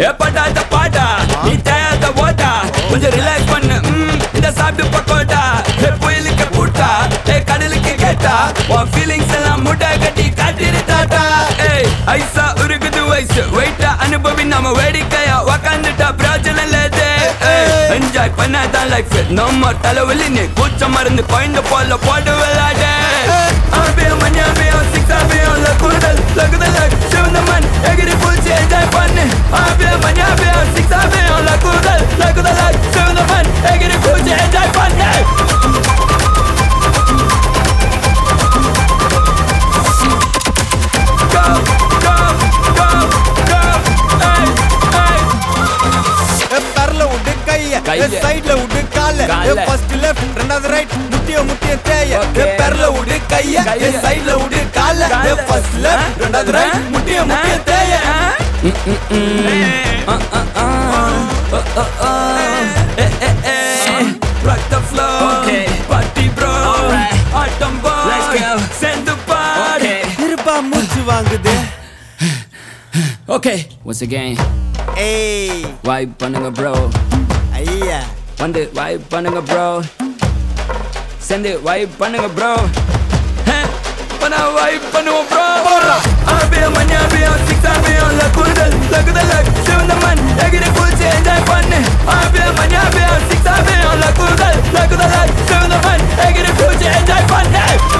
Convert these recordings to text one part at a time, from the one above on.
ஏப்படாத பாடா நீ தேயாத ஓடா கொஞ்சம் ரிலாக்ஸ் பண்ணு ம், இந்த சாப்பிட்டு பக்கோடா ஏ புயலுக்கு பூட்டா ஏ கடலுக்கு கேட்டா உன் ஃபீலிங்ஸ் எல்லாம் முட்டை கட்டி காட்டிரு தாத்தா ஏய் ஐசா உருகுது வயசு வெயிட்டா அனுபவி நம்ம வேடிக்கையா உக்காந்துட்டா பிராஜலம் லேது என்ஜாய் பண்ணாதான் லைஃப் நம்ம தலைவலி நீ கூச்ச மருந்து குழந்தை போல போட்டு விளையாடு ஆபியம் மணியாபியம் சிக்ஸாபியம் லகுதல் லகுதல் சிவந்த மண் எகிரி பூச்சி என்ஜாய் பண்ணு ஆபியம் மணியாபியம் சிக்ஸாபியம் லகுதல் லகுதல் சிவந்த மண் எகிரி பூச்சி என்ஜாய் பண்ணு Go, go, go, go, hey, hey. பெரல விட்டு கைய கைய. சைடுல விட்டு கால கால. ஃபர்ஸ்ட் லெஃப்ட் ரெண்டாவது ரைட் முட்டிய முட்டிய தேய Okay. பெரல விட்டு கைய கைய. சைடுல விட்டு கால கால. ஃபர்ஸ்ட் லெஃப்ட் ரெண்டாவது ரைட் முட்டிய முட்டிய தேய Rock the floor, Okay. party bro, Alright. autumn boy, Let's go. send the party. இருப்பா மூச்சு வாங்குது Okay, once again, ஏய் vibe பண்ணுங்க bro. ஐயா வந்து vibe பண்ணுங்க bro. Send it vibe பண்ணுங்க bro. பண்ண வைப் பண்ணுவோம் ப்ரோ ஆபியம் மணியாபியம் சிக்ஸாபியம் லகுதல் லகுதல் சிவந்த மண் எகிரி பூச்சி என்ஜாய் பண்ணு ஆபியம் மணியாபியம் சிக்ஸாபியம் லகுதல் லகுதல் சிவந்த மண் எகிரி பூச்சி என்ஜாய் பண்ணு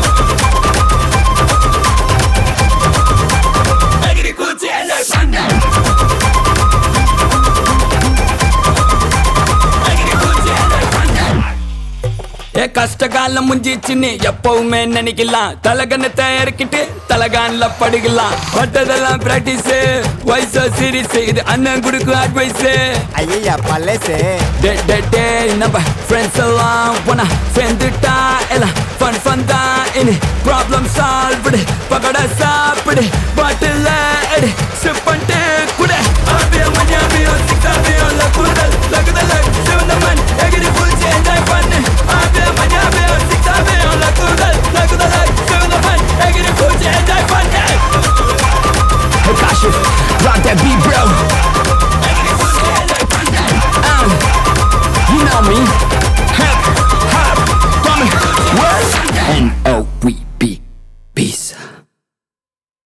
எகிரி பூச்சி என்ஜாய் பண்ணு எகிரி பூச்சி என்ஜாய் பண்ணு ஏ கஷ்ட காலம் முஞ்சிச்சுன்னு எப்பவுமே நினைக்கலாம் தலகணத்தை இறக்கிட்டு தலகான்ல படுக்கலாம் பட்டதெல்லாம் பிராக்டிஸ் வயசு சீரிஸ் இது அண்ணன் கொடுக்கும் அட்வைஸ் ஐயா பழசே டே டே டே நம்ம ஃப்ரெண்ட்ஸ் எல்லாம் போனா சேர்ந்துட்டா எல்லாம் ஃபன் ஃபன் தான் இனி ப்ராப்ளம் சால்வ்டு பகட